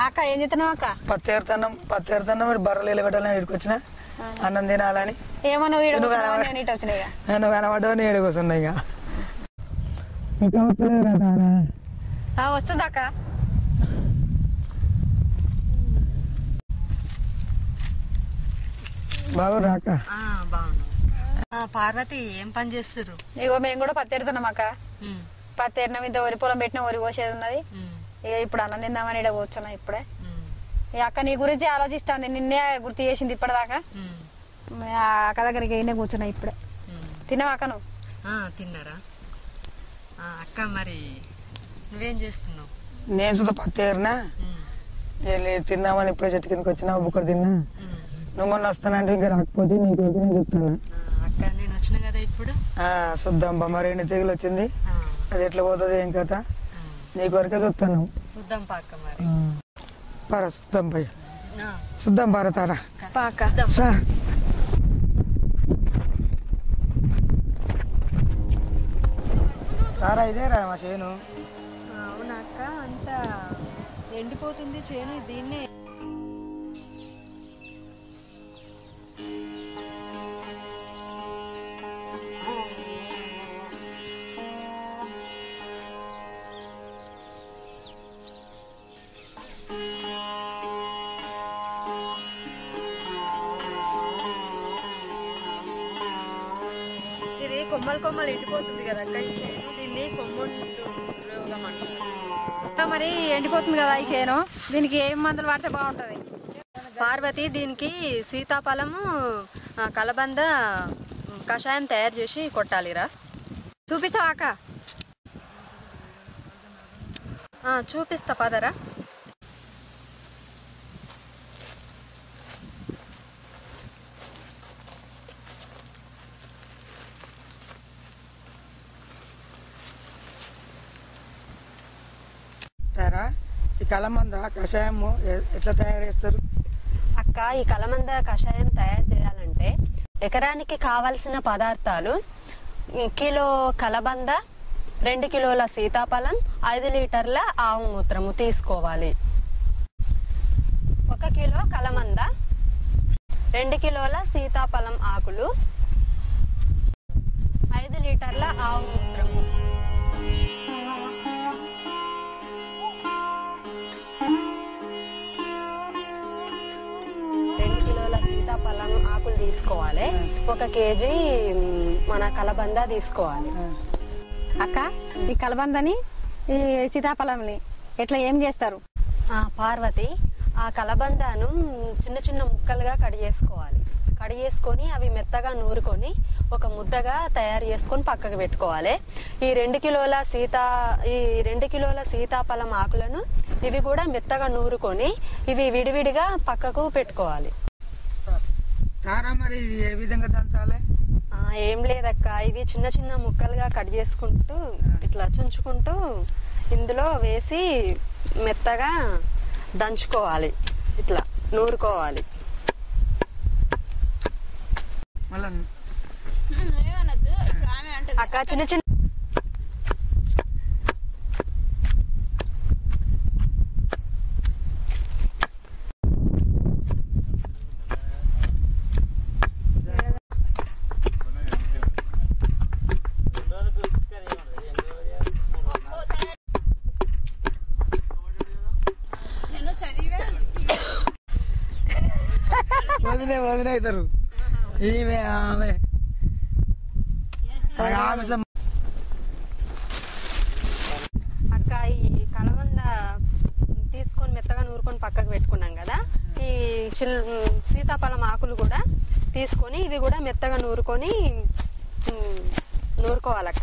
అక్క ఏం చెప్తున్నావు అక్క పత్తి ఏరుతున్నాం పత్తి ఏరుతున్నాం మరి బర్రెలు ఎలగొట్టాలని ఇక్కడికి వచ్చిన అన్నం తినాలని ఏమో నువ్వు ఈడ నువ్వు కూర్చున్నావు, కనబడ- నేను ఇటు వచ్చిన ఇక నేను కనబడ్డా ఏడు కూర్చున్నా ఇక ఇంకా వస్తలేదురా తారా ఆ, వస్తుంది అక్క బాబు రాక బాగున్నాం పార్వతి ఏం పని చేస్తుర్రు ఇగో మేము కూడా పత్తి ఎడుతున్నాం అక్క పత్తి ఎరినాం ఇంత వరి పొలం పెట్టిన వరి పోసేది ఉన్నది ఇక ఇప్పుడు అన్నం తిందామని ఇక్కడ కూర్చున్నా ఇప్పుడే ఈ అక్క నీ గురించి ఆలోచిస్తాంది నిన్నే గుర్తు చేసింది ఇప్పటిదాకా ఆ అక్క దగ్గరికి అయినా కూర్చున్నా ఇప్పుడే తిన్నావా అక్క నువ్వు తిన్నారా ఆ, అక్క మరి నువ్వేం చేస్తున్నావు నేను సుధా పత్తి ఏరినా వెళ్ళి తిన్నామని ఇప్పుడే చెట్టు కిందకి వచ్చినా బుక్కడు తిన్నా నువ్వు మొన్న వస్తానంటే ఇంకా రాకపోతే నీకు ఓకే నేను చెప్తాను ఆ, అక్క నేను వచ్చిన కదా ఇప్పుడు ఆ, చూద్దాం బా మరి ఎన్ని తెగులు వచ్చింది ఆ, అది ఎట్లా పోతుంది ఏం కథ ఆ. నీకు వరకే చూస్తాను చూద్దాం పాక మరి పర చూద్దాం పై ఆ, చూద్దాం పార తారా పాక చూద్దాం. సా తారా ఇదే రా మా చేను అవునా అక్క అంతా ఎండిపోతుంది చేను దీన్నే ఇది కొమ్మలు కొమ్మలు ఎండిపోతుంది కదా అక్క ఈ చేను దీన్ని కొమ్మంటు రోగం అంటారు అక్క మరి ఎండిపోతుంది కదా ఈ చేను దీనికి ఏం మందులు వాడితే బాగుంటది పార్వతి దీనికి సీతాఫలము ఆ, కలబంద ఉమ్, కషాయం తయారు చేసి కొట్టాలిరా చూపిస్తావా అక్క ఆ, చూపిస్తా పదరా తారా ఈ కలమంద కషాయము ఎ- ఎట్లా తయారు చేస్తారు అక్క ఈ కలమంద కషాయం తయారు చేయాలంటే ఎకరానికి కావలసిన పదార్థాలు ఉమ్, కిలో కలబంద రెండు కిలోల సీతాఫలం ఐదు లీటర్ల ఆవు మూత్రము తీసుకోవాలి ఒక కిలో కలమంద రెండు కిలోల సీతాఫలం ఆకులు ఐదు లీటర్ల ఆవు మూత్రము రెండు కిలోల సీతాఫలం ఆకులు తీసుకోవాలి ఒక కేజీ మ్, మన కలబంద తీసుకోవాలి అక్క ఈ కలబందని ఈ సీతాఫలంని ఎట్లా ఏం చేస్తారు ఆ, పార్వతి ఆ కలబందాను చిన్న చిన్న ముక్కలుగా కడి చేసుకోవాలి కడి చేసుకొని అవి మెత్తగా నూరుకొని ఒక ముద్దగా తయారు చేసుకొని పక్కకు పెట్టుకోవాలి ఈ రెండు కిలోల సీతా ఈ రెండు కిలోల సీతాఫలం ఆకులను ఇవి కూడా మెత్తగా నూరుకొని ఇవి విడివిడిగా పక్కకు పెట్టుకోవాలి తారా మరి ఇది ఏ విధంగా దంచాలి ఆ, ఏం లేదక్క ఇవి చిన్న చిన్న ముక్కలుగా కట్ చేసుకుంటూ ఇట్లా చుంచుకుంటూ ఇందులో వేసి మెత్తగా దంచుకోవాలి ఇట్లా నూరుకోవాలి మళ్ళా అక్క చిన్న చిన్న వదిలే వదిలే అవుతారు ఈమె ఆమె ఆమె సం- అక్క ఈ కలవంద తీసుకొని మెత్తగా నూరుకొని పక్కకు పెట్టుకున్నాం కదా ఈ శిల్ సీతాఫలం ఆకులు కూడా తీసుకొని ఇవి కూడా మెత్తగా నూరుకొని ఉమ్, నూరుకోవాలక్క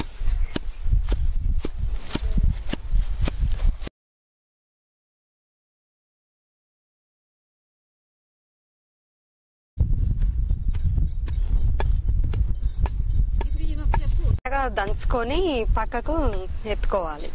మెత్తగా దంచుకొని పక్కకు ఎత్తుకోవాలి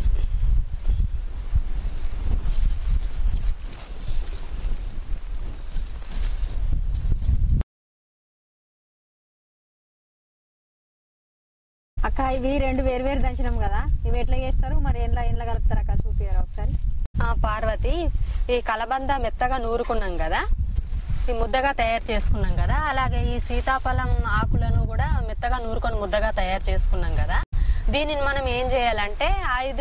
అక్క ఇవి రెండు వేరు వేరు దంచినాం కదా ఇవి ఎట్లా చేస్తారు మరి ఎండ్ల ఎండ్ల కలుపుతారు అక్క చూపియారా ఒకసారి ఆ పార్వతి ఈ కలబంద మెత్తగా నూరుకున్నాం కదా ఈ ముద్దగా తయారు చేసుకున్నాం కదా అలాగే ఈ సీతాఫలం ఆకులను కూడా మెత్తగా నూరుకొని ముద్దగా తయారు చేసుకున్నాం కదా దీనిని మనం ఏం చేయాలంటే ఐదు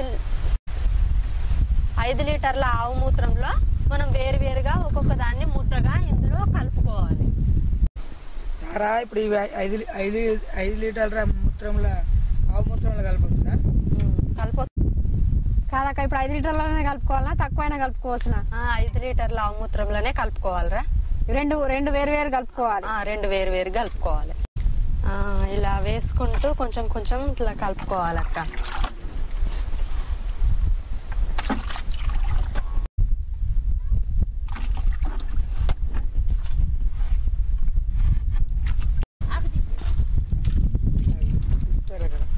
ఐదు లీటర్ల ఆవు మూత్రంలో మనం వేరువేరుగా ఒక్కొక్క దాన్ని ముద్దగా ఇందులో కలుపుకోవాలి తారా ఇప్పుడు ఇవి ఐదు ఐదు ఐదు లీటర్ల మూత్రంలో ఆవు మూత్రంలో కలపొచ్చునా కలుపు కాదక్క ఇప్పుడు ఐదు లీటర్లనే కలుపుకోవాలా తక్కువైనా కలుపుకోవచ్చునా ఐదు లీటర్ల ఆవు మూత్రంలోనే కలుపుకోవాలిరా రెండు రెండు వేరు వేరు కలుపుకోవాలి ఆ, రెండు వేరు వేరు కలుపుకోవాలి ఆ, ఇలా వేసుకుంటూ కొంచెం కొంచెం ఇట్లా కలుపుకోవాలి అక్క సరే కదా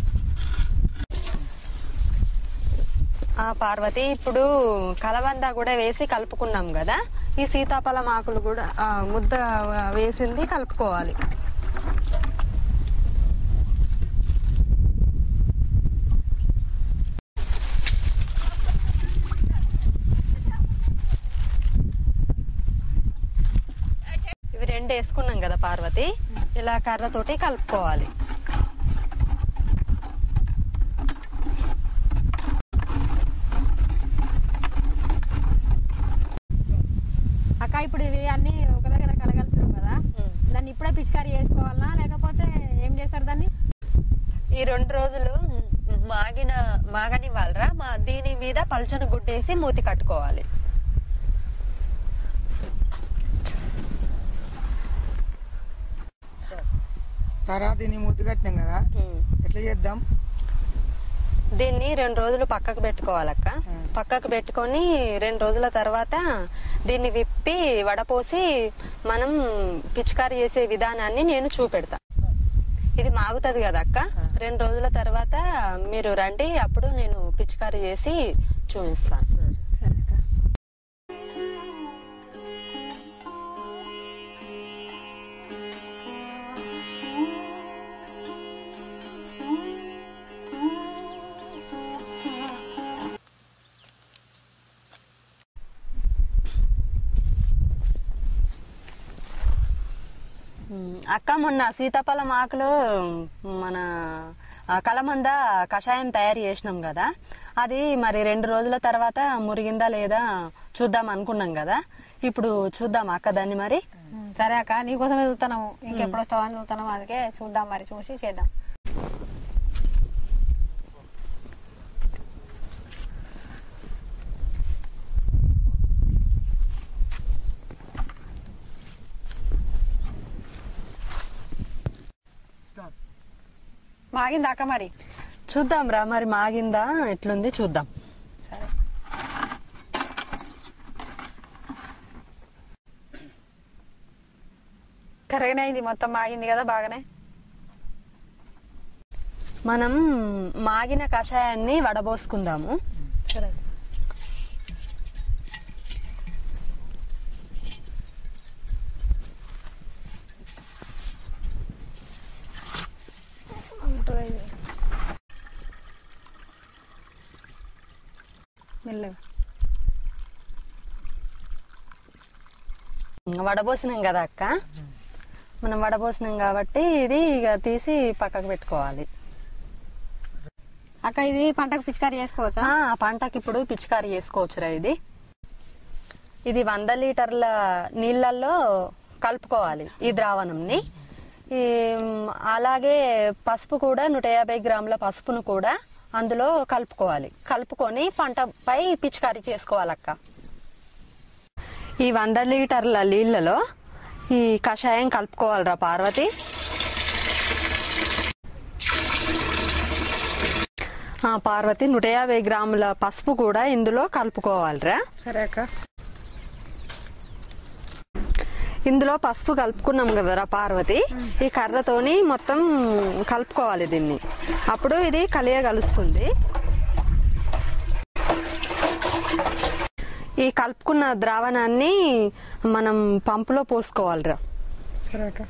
ఆ పార్వతి ఇప్పుడు కలబంద కూడా వేసి కలుపుకున్నాం కదా ఈ సీతాఫలం ఆకులు కూడా ఆ, ముద్ద వేసింది కలుపుకోవాలి ఇవి రెండు వేసుకున్నాం కదా పార్వతి ఇలా కర్రతోటి కలుపుకోవాలి అక్క ఇప్పుడు ఇవి అన్ని ఒక దగ్గర కలగలుపుతాం కదా దాన్ని ఇప్పుడే పిచికారీ చేసుకోవాలా లేకపోతే ఏం చేస్తారు దాన్ని ఈ రెండు రోజులు మాగిన మాగనివ్వాలరా మా దీని మీద పలుచని గుడ్డేసి మూతి కట్టుకోవాలి తారా దీన్ని మూతి కట్టినాం కదా ఎట్లా చేద్దాం దీన్ని రెండు రోజులు పక్కకు పెట్టుకోవాలక్క మ్మ్. పక్కకు పెట్టుకొని రెండు రోజుల తర్వాత దీన్ని విప్పి వడపోసి మనం పిచికారీ చేసే విధానాన్ని నేను చూపెడతా ఇది మాగుతుంది కదా అక్క రెండు రోజుల తర్వాత మీరు రండి అప్పుడు నేను పిచికారీ చేసి చూపిస్తాను సరే సరే అక్క మ్మ్. అక్క మొన్న సీతాఫలం ఆకులు మన ఆ, కలమంద కషాయం తయారు చేసినాం కదా అది మరి రెండు రోజుల తర్వాత మురిగిందా లేదా చూద్దాం అనుకున్నాం కదా ఇప్పుడు చూద్దాం అక్క దాన్ని మరి ఉమ్, సరే అక్క నీకోసమే చూస్తున్నాము ఇంకెప్పుడు వస్తావా అని చూస్తున్నాము అందుకే చూద్దాం మరి చూసి చేద్దాం మాగిందా అక్క మరి చూద్దాం రా మరి మాగిందా ఎట్లుంది చూద్దాం సరే కరెక్ట్నే అయింది మొత్తం మాగింది కదా బాగానే మనం మాగిన కషాయాన్ని వడబోసుకుందాము సరే మెల్లగా వడబోసినాం కదా అక్క మనం వడబోసినాం కాబట్టి ఇది ఇక తీసి పక్కకు పెట్టుకోవాలి అక్క ఇది పంటకు పిచికారీ చేసుకోవచ్చా ఆ పంటకి ఇప్పుడు పిచికారీ చేసుకోవచ్చురా ఇది ఇది వంద లీటర్ల నీళ్ళల్లో కలుపుకోవాలి ఈ ద్రావణంని ఈ మ్, అలాగే పసుపు కూడా నూట యాభై గ్రాముల పసుపును కూడా అందులో కలుపుకోవాలి కలుపుకొని పంటపై పిచికారీ చేసుకోవాలక్క ఈ వంద లీటర్ల నీళ్ళలో ఈ కషాయం కలుపుకోవాలిరా పార్వతి ఆ, పార్వతి నూట యాభై గ్రాముల పసుపు కూడా ఇందులో కలుపుకోవాలిరా సరే అక్క ఇందులో పసుపు కలుపుకున్నాం కదరా పార్వతి ఈ కర్రతోని మొత్తం కలుపుకోవాలి దీన్ని అప్పుడు ఇది కలియ కలుస్తుంది ఈ కలుపుకున్న ద్రావణాన్ని మనం పంపులో పోసుకోవాలిరా సరే అక్క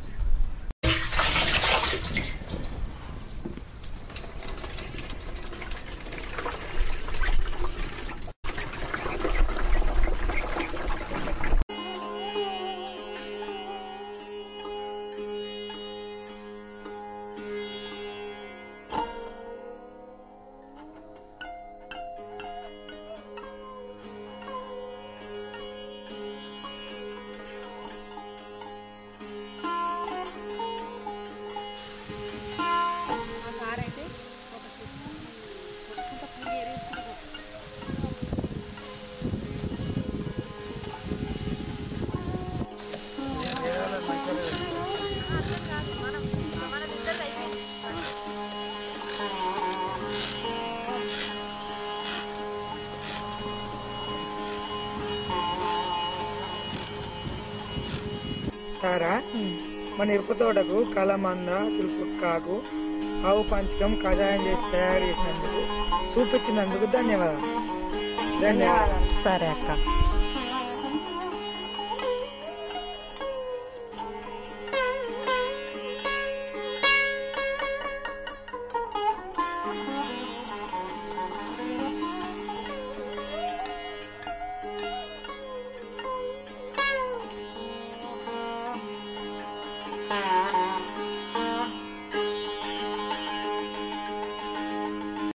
తారా మన ఇరుపు తోటకు కలమంద శిల్పకాకు ఆవు పంచకం కషాయం చేసి తయారు చేసినందుకు చూపించినందుకు ధన్యవాదాలు ధన్యవాదాలు సరే అక్క